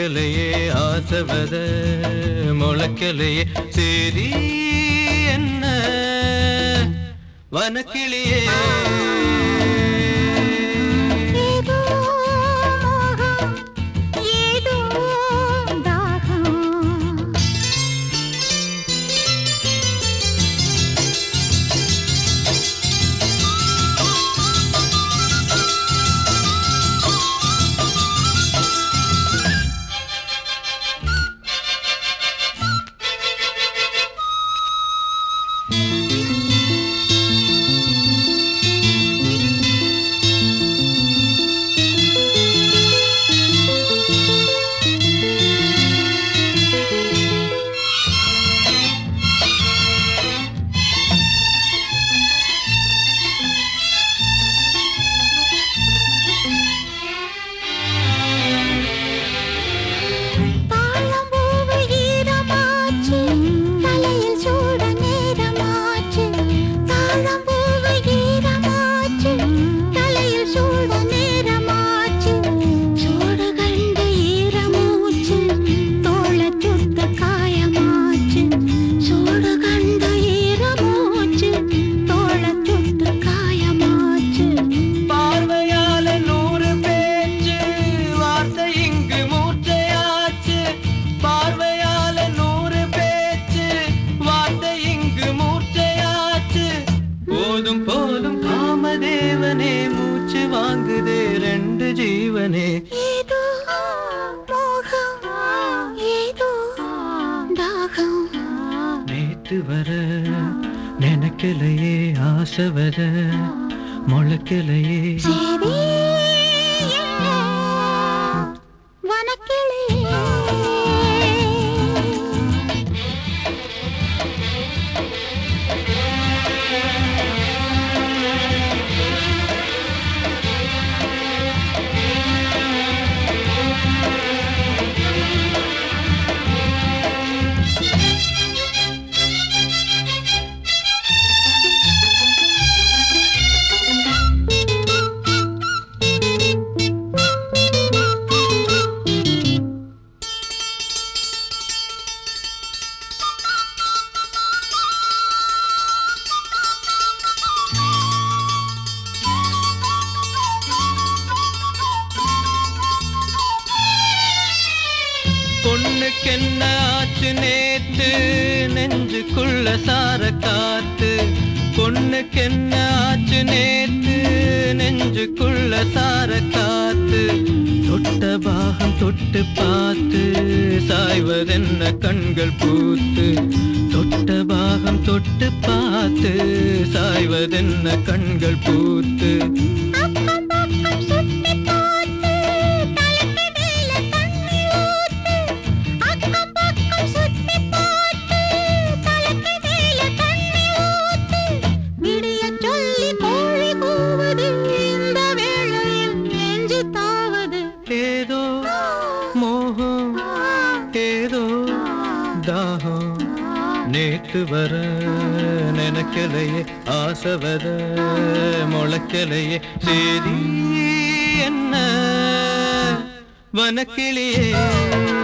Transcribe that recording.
நினைக்கலையே ஆசவத முளைக்கலையே சரி என்ன வனக்கிளியே ஏதோ மோகம் ஏதோ தாகம் தாழம்பூவு ஈரமாச்சு தலையில் சூட நேரமாச்சு தாழம்பூவு ஈரமாச்சு தலையில் சூட நேரமாச்சு சூடு கண்டு ஈரமூச்சு தோள சுத்த காயமாச்சு சூடு கண்டு ஈரமூச்சு தோள சுத்த காயமாச்சு பார்வையால நூறு பேச்சு வார்த்தை இங்கு மூர்ச்சையாச்சு பார்வையால நூறு பேச்சு வார்த்தை இங்கு மூர்ச்சையாச்சு போதும் போதும் காமதேவனே மூச்சு வாங்குதே ரெண்டு ஜீவனே ஏதோ மோகம் ஏதோ தாகம் நேத்து வர நினைக்கலையே ஆசை வர முளைக்கலையே சரி என்ன வனக்கிளியே பொண்ணுக்கு என்ன ஆச்சு நேத்து நெஞ்சுக்குள்ள சார காத்து பொண்ணுக்கு என்ன ஆச்சு நேத்து நெஞ்சுக்குள்ள சார காத்து தொட்ட பாகம் தொட்டு பார்த்து சாய்வதென்ன கண்கள் பூத்து தொட்ட பாகம் தொட்டு பார்த்து சாய்வதென்ன கண்கள் பூத்து அக்கம் பக்கம் சுத்தி பார்த்து தலைக்கு மேல தண்ணி ஊத்து அக்கம் பக்கம் சுத்தி பார்த்து தலைக்கு மேல தண்ணி ஊத்து விடிய சொல்லி கோழி கூவுது இந்த வேளையில் நெஞ்சு தாவது ஏதோ மோகம் ஏதோ தாகம் நேத்து வர நினைக்கலையே ஆசை வர முளைக்கலையே சரி என்ன வனக்கிளியே